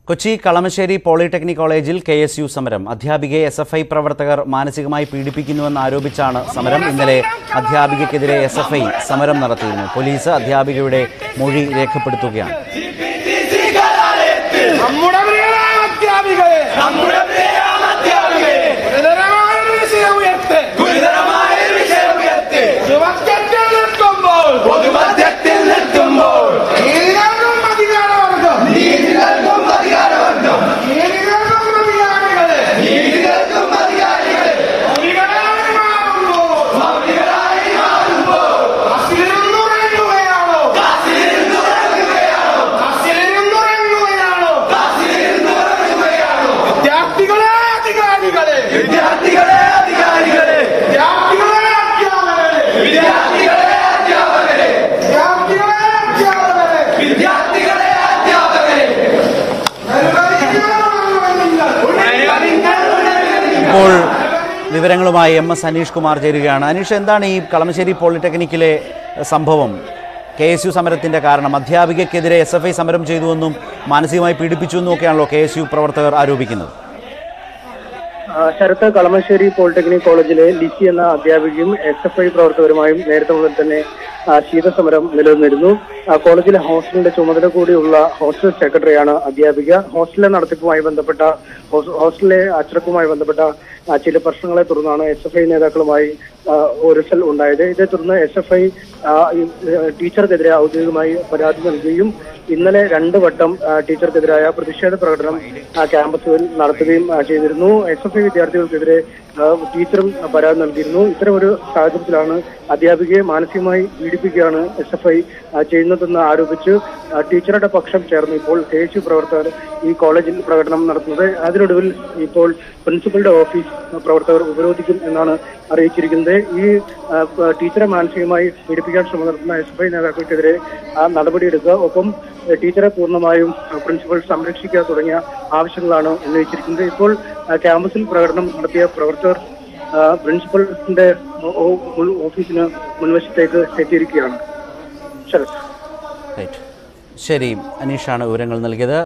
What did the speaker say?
Kochi Kalamassery polytechnic കോളേജിൽ K S U സമരം അധ്യാപികയെ എസ് എഫ് ഐ പ്രവർത്തകർ മാനസികമായി പീഡിപ്പിക്കുന്നുവെന്ന് ആരോപിച്ചാണ് സമരം ഇന്നലെ അധ്യാപികയ്ക്കെതിരെ എസ് എഫ് ഐ സമരം നടത്തിയിരുന്നു പോലീസ് അധ്യാപികയുടെ മൊഴി രേഖപ്പെടുത്തുകയാണ് നമ്മുടെ പ്രിയരായ അധ്യാപികയെ നമ്മുടെ പ്രിയരാം അധ്യാപികയെ ഗുരുതരമായ ഒരു വിഷയം ഉയർത്ത് ഗുരുതരമായ ഒരു വിഷയം ഉയർത്തി യുവത്വത്തിൽ നിൽക്കുമ്പോൾ പൊതുമധ്യത്തിൽ നിർത്തുമ്പോൾ നീതികൾക്കും അധികാരവർഗം നീതികൾക്കും അധികാരവർഗം നീതികൾക്കും അധികാരികളെ നീതികൾക്കും അധികാരികളെ മൗലികരായി മാറുമ്പോൾ മൗലികരായി മാറുമ്പോൾ കാശിലിരുന്നുറങ്ങുകയാണോ കാശിലിരുന്നുറങ്ങുകയാണോ കാശിലിരുന്നുറങ്ങുകയാണോ കാശിലിരുന്നുറങ്ങുകയാണോ വിദ്യാർത്ഥികളെ അധികാരികളെ വിദ്യാർത്ഥികളെ അധികാരികളെ വിദ്യാർത്ഥികളെ അധ്യാപകരെ വിദ്യാർത്ഥികളെ അധ്യാപകരെ വിദ്യാർത്ഥികളെ അധ്യാപകരെ വിദ്യാർത്ഥികളെ അധ്യാപകരെ ഇപ്പോൾ വിവരങ്ങളുമായി എം എസ് അനീഷ് കുമാർ ചേരുകയാണ് അനീഷ് എന്താണ് ഈ കളമശ്ശേരി പോളിടെക്നിക്കിലെ സംഭവം കെ എസ് യു സമരത്തിന്റെ കാരണം അധ്യാപികയ്ക്കെതിരെ എസ് എഫ് ഐ സമരം ചെയ്തുവെന്നും മാനസികമായി പീഡിപ്പിച്ചു എന്നും ഒക്കെയാണല്ലോ കെ എസ് യു പ്രവർത്തകർ ആരോപിക്കുന്നത് ആ, ശരത്ത് കളമശ്ശേരി പോളിടെക്നിക് കോളേജിലെ ലിസി എന്ന അധ്യാപികയും എസ് എഫ് ഐ പ്രവർത്തകരുമായും നേരത്തെ മുതൽ തന്നെ ആ, ശീതസമരം നിലനിന്നിരുന്നു ആ, കോളേജിലെ ഹോസ്റ്റലിന്റെ ചുമതല കൂടിയുള്ള ഹോസ്റ്റൽ സെക്രട്ടറിയാണ് അധ്യാപിക ഹോസ്റ്റലിലെ നടത്തിപ്പുമായി ബന്ധപ്പെട്ട ഹോസ്- ഹോസ്റ്റലിലെ അച്ചടക്കവുമായി ബന്ധപ്പെട്ട ആ, ചില പ്രശ്നങ്ങളെ തുടർന്നാണ് എസ് എഫ് ഐ നേതാക്കളുമായി ആ, ഒരുസൽ ഉണ്ടായത് ഇതേ തുടർന്ന് എസ് എഫ് ഐ ടീച്ചർക്കെതിരെ ഔദ്യോഗികമായി പരാതി നൽകുകയും ഇന്നലെ രണ്ട് വട്ടം ആ, ടീച്ചർക്കെതിരായ പ്രതിഷേധ പ്രകടനം ആ, ക്യാമ്പസിൽ നടത്തുകയും ആ, ചെയ്തിരുന്നു എസ് എഫ് ഐ വിദ്യാർത്ഥികൾക്കെതിരെ ആ, ടീച്ചറും ആ, പരാതി നൽകിയിരുന്നു ഇത്തരമൊരു സാഹചര്യത്തിലാണ് അധ്യാപികയെ മാനസികമായി പീഡിപ്പിക്കുകയാണ് എസ് എഫ് ഐ ചെയ്യുന്നതെന്ന് ആരോപിച്ച് ആ, ടീച്ചറുടെ പക്ഷം ചേർന്ന് ഇപ്പോൾ കെ എസ് യു പ്രവർത്തകർ ഈ കോളേജിൽ പ്രകടനം നടത്തുന്നത് അതിനൊടുവിൽ ഇപ്പോൾ പ്രിൻസിപ്പളുടെ ഓഫീസ് പ്രവർത്തകർ ഉപരോധിക്കും എന്നാണ് അറിയിച്ചിരിക്കുന്നത് ഈ ആ, പ- ടീച്ചറെ മാനസികമായി പീഡിപ്പിക്കാൻ ശ്രമം നടത്തുന്ന എസ് എഫ് ഐ നേതാക്കൾക്കെതിരെ ആ, നടപടിയെടുക്കുക ഒപ്പം ആ, ടീച്ചറെ പൂർണ്ണമായും ആ, പ്രിൻസിപ്പൽ സംരക്ഷിക്കുക തുടങ്ങിയ ആവശ്യങ്ങളാണ് ഉന്നയിച്ചിരിക്കുന്നത് ഇപ്പോൾ ആ, ക്യാമ്പസിൽ പ്രകടനം നടത്തിയ പ്രവർത്തകർ ആ, പ്രിൻസിപ്പലിന്റെ ഓ- ഓ- ഓഫീസിന് മുൻവശത്തേക്ക് എത്തിയിരിക്കുകയാണ് ശരത് റൈറ്റ് ശരി അനീഷാണ് വിവരങ്ങൾ നൽകിയത്